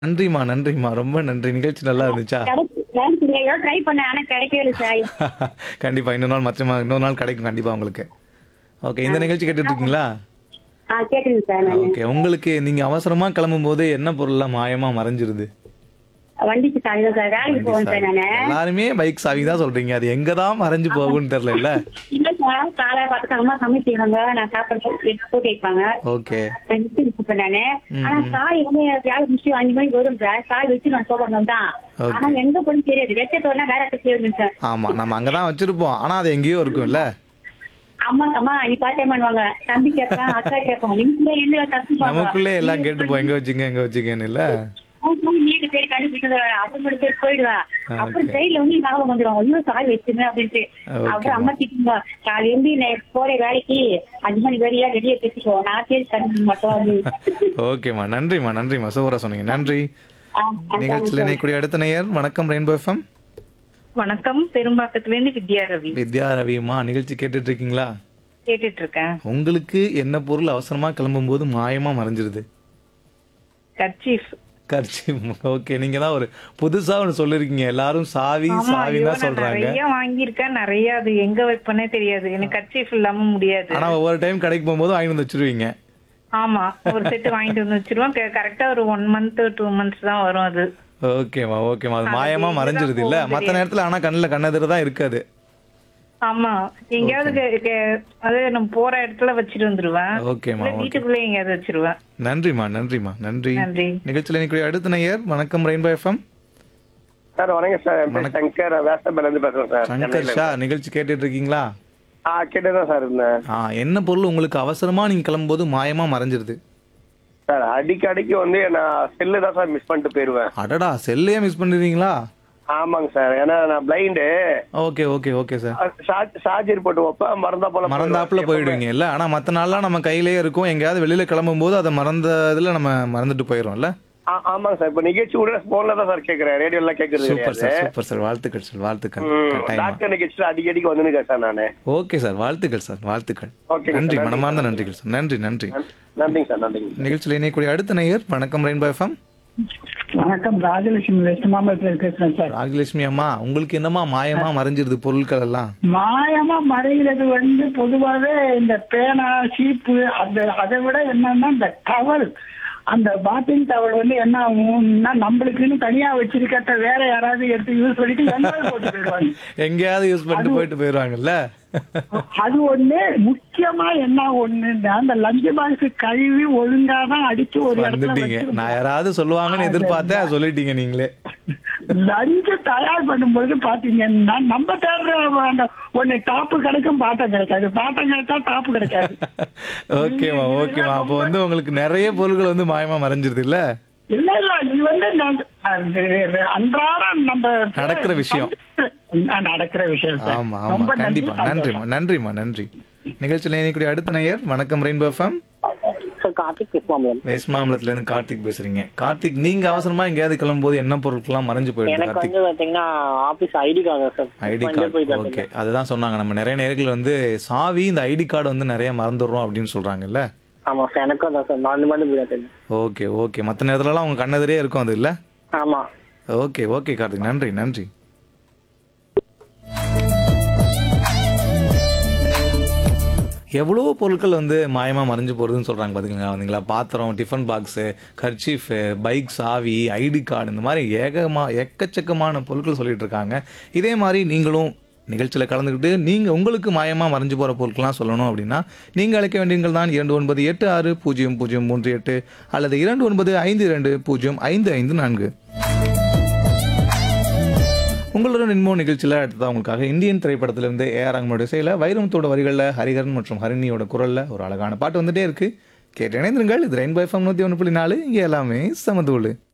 நன்றிம்மா, நன்றிம்மா. ரொம்ப நன்றி. நிகழ்ச்சி நல்லா இருந்துச்சா? கிடைச்சு கிடைச்சுங்க. ஏதோ ட்ரை பண்ணேன். ஆனா கிடைக்கவே இல்ல சார். கண்டிப்பா. இன்னொரு நாள் மச்சமா இன்னொரு நாள் கிடைக்கும் கண்டிப்பா உங்களுக்கு. ஓகே. இந்த நிகழ்ச்சி கேட்டுட்டு இருக்கீங்களா? ஆ கேக்குதுங்க சார் நானு. ஓகே. உங்களுக்கு நீங்க அவசரமா கிளம்பும்போது என்ன பொருள்லாம் மாயமா மறைஞ்சிருது? வண்டிக்கு சாவி தான் சார். வேலைக்கு போவேன் சார் நானு. எல்லாருமே பைக் சாவி தான் சொல்றீங்க. அது எங்க தான் மறைஞ்சு போகும்னு தெரியல இல்ல சார் காலை பார்த்துட்டு அம்மா சமைச்சிடுவாங்க. நான் சாப்பிட போட்டு வைப்பாங்க. ஓகே. நான் விட்டு இருப்பேன் நானு. ஆனா சாய் வந்து வேலை முடிச்சு அஞ்சு மணிக்கு வரும் சார். சாய் வச்சு நான் சோபனம் தான். Okay. ஆனா எங்க போய் தெரியாது. வெச்சத்தோட வேற இடத்துக்கு போயிருந்தேன் சார். ஆமா. நம்ம அங்க தான் வச்சிருப்போம். ஆனா அது எங்கேயோ இருக்கும்ல? அம்மா அம்மா நீ பாத்தே பண்ணுவாங்க. தம்பி கேட்பான், அக்கா கேட்பாங்க. நீங்க என்ன தப்பிப்பாங்க. நமக்குள்ளே எல்லாம் கேட்டுப்போம் எங்க வச்சுங்க எங்க வச்சுக்கன்னு இல்ல? நீங்க சரி கண்டுபிடிச்சது அப்புறம் சரி போயிடுவா அப்புறம் Okay. சைடுல வந்து ஞாபகம் வந்துடும் ஐயோ சாய் வச்சுங்க அப்படின்ட்டு Okay, அப்புறம் அம்மா திட்டுங்க காலையில இருந்து நான் போற வேலைக்கு அஞ்சு மணி வரையா ரெடியா பேசிக்கோ நான் சரி கண்டுபிடிக்க மாட்டோம் அப்படின்னு. ஓகேம்மா. நன்றிம்மா. நன்றிம்மா. சூப்பரா சொன்னீங்க. நன்றி. ஆ, நிகழ்ச்சியில் இணையக்கூடிய அடுத்த நேயர் வணக்கம் ரெயின்போ எஃப்எம் வணக்கம் பெரும்பாக்கத்துல இருந்து வித்யா ரவி வித்யா ரவியம்மா நிகழ்ச்சி கேட்டுட்டு இருக்கீங்களா கேட்டுட்டு இருக்கேன் உங்களுக்கு என்ன பொருள் அவசரமா கிளம்பும்போது மாயமா மறைஞ்சிருது கர்ச்சீஃப் கர்ச்சி ஓகே நீங்க தான் ஒரு புதுசா ஒன்று சொல்லிருக்கீங்க எல்லாரும் சாவி ஆமா சாவி ஐயோ தான் நான் சொல்றாங்க நிறைய வாங்கியிருக்கேன் நிறைய அது எங்க வைப்பனே தெரியாது எனக்கு கர்ச்சீஃப் இல்லாம முடியாது ஆனா ஒவ்வொரு டைம் கடைக்கு போகும்போது வாங்கி வந்து வச்சிருவீங்க ஆமா ஒரு செட்டு வாங்கிட்டு வந்து வச்சிருவோம் கரெக்டா ஒரு ஒன் மந்த் டூ மந்த்ஸ் தான் வரும் அது ஓகேம்மா ஓகேம்மா அது அது மாயமா எங்கதான் மறைஞ்சிருது இல்ல போகும் மத்த நேரத்துல ஆனா கண்ணுல கண்ணெதிர தான் இருக்காது ஆமா எங்கேயாவது கே- கே- அது நம்ம போற இடத்துல வச்சுட்டு வந்துருவேன் ஓகேம்மா இல்ல ஓகே வீட்டுக்குள்ள எங்கேயாவது வச்சிருவேன் நன்றிம்மா நன்றிம்மா நன்றி நன்றி நிகழ்ச்சியில் இணையக்கூடிய அடுத்த நேயர் வணக்கம் ரெயின்போ எஃப்எம் சார் வணக்கம் சார் என் பேர் சங்கர் வேஸ்டபேல இருந்து பேசுறேன் சார் சங்கர் சென்னையில. ஷா நிகழ்ச்சி கேட்டுட்டு இருக்கீங்களா ஆ கேட்டுதான் சார் இருந்தேன் ஆ என்ன பொருள் உங்களுக்கு அவசரமா நீங்க கிளம்பும்போது மாயமா மறைஞ்சிருது சார் அடிக்கடிக்கு வந்து நான் செல்லு தான் சார் மிஸ் பண்ணிட்டு போயிருவேன் அடடா செல்லையே மிஸ் பண்ணிடுவீங்களா ஆமாங்க சார் ஏன்னா நான் blind okay okay okay sir charger போட்டு வைப்பேன் மறந்தா போல மறந்தாப்புல போயிடுவீங்க இல்ல ஆனா மத்த நாள்லாம் நம்ம கையிலேயே இருக்கும் எங்கேயாவது வெளியில கிளம்பும் போது அதை மறந்த இதுல நம்ம மறந்துட்டு போயிடும்ல ஆ- ஆமாங்க சார் இப்ப நிகழ்ச்சி கூட போன்ல தான் சார் கேக்குறேன் ரேடியோல கேக்குறது சூப்பர் சார் கிடையாது சூப்பர் சார் வாழ்த்துக்கள் சார் வாழ்த்துக்கள் ம், கட்டாயமா டாக்டர் நிகழ்ச்சியில அடிக்கடிக்கு வந்துருக்கேன் சார் நானு ஓகே சார் வாழ்த்துக்கள் சார் வாழ்த்துக்கள் ஓகேங்க நன்றி சார், மனமார்ந்த நன்றிகள் சார் நன்றி நன்றி நன்றிங்க சார் நன்றிங்க நிகழ்ச்சியில் இணையக்கூடிய அடுத்த நேயர் வணக்கம் ரெயின்போ எஃப்எம் வணக்கம் ராஜலட்சுமி வெஸ்ட் மாம்பலத்துல பேசுறேன் சார் ராஜலட்சுமி அம்மா உங்களுக்கு என்னமா மாயமா மறைஞ்சிருது பொருட்கள் எல்லாம் மாயமா மறைகிறது வந்து பொதுவாகவே இந்த பேனா சீப்பு அந்த அதை விட என்னன்னா இந்த டவல் அந்த பாத்திங் டவல் வந்து என்ன ஆகும்னா நம்மளுக்குன்னு தனியா வச்சிருக்கிறத வேற யாராவது எடுத்து யூஸ் பண்ணிட்டு எங்கேயாவது போட்டு போயிடுவாங்க எங்கேயாவது யூஸ் பண்ணிட்டு போயிட்டு போயிடுவாங்கல்ல அது ஒண்ணு முக்கியமா என்ன ஒண்ணுன்னா அந்த லஞ்ச் பாக்ஸ் கழுவி ஒழுங்கா தான் அடிச்சு ஒரு இடத்துல வந்துட்டீங்க வச்சிருக்கணும். நான் யாராவது சொல்லுவாங்கன்னு எதிர்பார்த்தேன் அதை சொல்லிட்டீங்க நீங்களே லஞ்சு தயார் பண்ணும்போது பாத்தீங்கன்னா நம்ம தேடுற அந்த ஒண்ணு டாப்பு கிடைக்கும் பாட்டம் கிடைக்காது பாட்டம் கிடைச்சா டாப்பு கிடைக்காது ஓகேமா ஓகேமா அப்போ வந்து உங்களுக்கு நிறைய பொருட்கள் வந்து மாயமா மறைஞ்சிருது இல்ல இல்ல இல்ல இது வந்து நான் அது அன்றாடம் நம்ம நடக்கிற விஷயம். நடக்கிற விஷயம் சார். ஆமா ஆமா ரொம்ப நன்றி, கண்டிப்பா சந்தோஷம். நன்றிமா நன்றிமா நன்றி நிகழ்ச்சியில் இணையக்கூடிய அடுத்த நேயர் வணக்கம் ரெயின்போ எஃப்எம் சார் கார்த்திக் கிருஷ்ணாமலம் வேஸ்மாமலத்துல இருந்து கார்த்திக் பேசுறீங்க கார்த்திக் நீங்க அவசரமா எங்கேயாவது கிளம்பும்போது என்ன பொருட்கள்லாம் மறைஞ்சு போயிடுது எனக்கு கார்த்திக் வந்து பாத்தீங்கன்னா office ID card sir ID கொஞ்சம் போய் கார்டு ஓகே அதுதான் சொன்னாங்க நம்ம நிறைய நேர்கள் வந்து சாவி இந்த ஐடி கார்டு வந்து நிறைய மறந்துடுறோம் அப்படின்னு சொல்றாங்கல்ல ஆமா சார் எனக்கும் தான் சார் நாலு மணி போய் தெரியும் ஓகே ஓகே மற்ற நேரத்துலலாம் உங்க கண்ணெதிரே இருக்கும் அது இல்ல ஆமா ஓகே ஓகே கார்த்திக் நன்றி நன்றி எவ்வளோ பொருட்கள் வந்து மாயமாக மறைஞ்சு போகிறதுன்னு சொல்கிறாங்க பார்த்துக்கங்களா வந்தீங்களா பாத்திரம் டிஃபன் பாக்ஸு கர்ச்சீஃபு பைக் சாவி ஐடி கார்டு இந்த மாதிரி ஏகமா எக்கச்சக்கமான பொருட்கள் சொல்லிட்டு இருக்காங்க இதே மாதிரி நீங்களும் நிகழ்ச்சியில் கலந்துக்கிட்டு நீங்கள் உங்களுக்கு மாயமாக மறைஞ்சு போகிற பொருட்கள்லாம் சொல்லணும் அப்படின்னா நீங்கள் அழைக்க வேண்டியங்கள் தான் இரண்டு ஒன்பது எட்டு ஆறு பூஜ்ஜியம் பூஜ்ஜியம் மூன்று எட்டு அல்லது இரண்டு ஒன்பது ஐந்து இரண்டு பூஜ்ஜியம் ஐந்து ஐந்து நான்கு உங்களுடன் இன்மோ நிகழ்ச்சியில் அடுத்ததாக உங்களுக்காக இந்தியன் திரைப்படத்திலிருந்து ஏஆர் ரங்கமோட இசையில் வைரமுத்தோட வரிகளில் ஹரிஹரன் மற்றும் ஹரிணியோட குரலில் ஒரு அழகான பாட்டு வந்துட்டே இருக்கு கேட்டு இணைந்திருங்கள் இது ரெயின்போ எஃப்எம் நூற்றி ஒன்று புள்ளி நாலு இங்கே எல்லாமே சமதூள்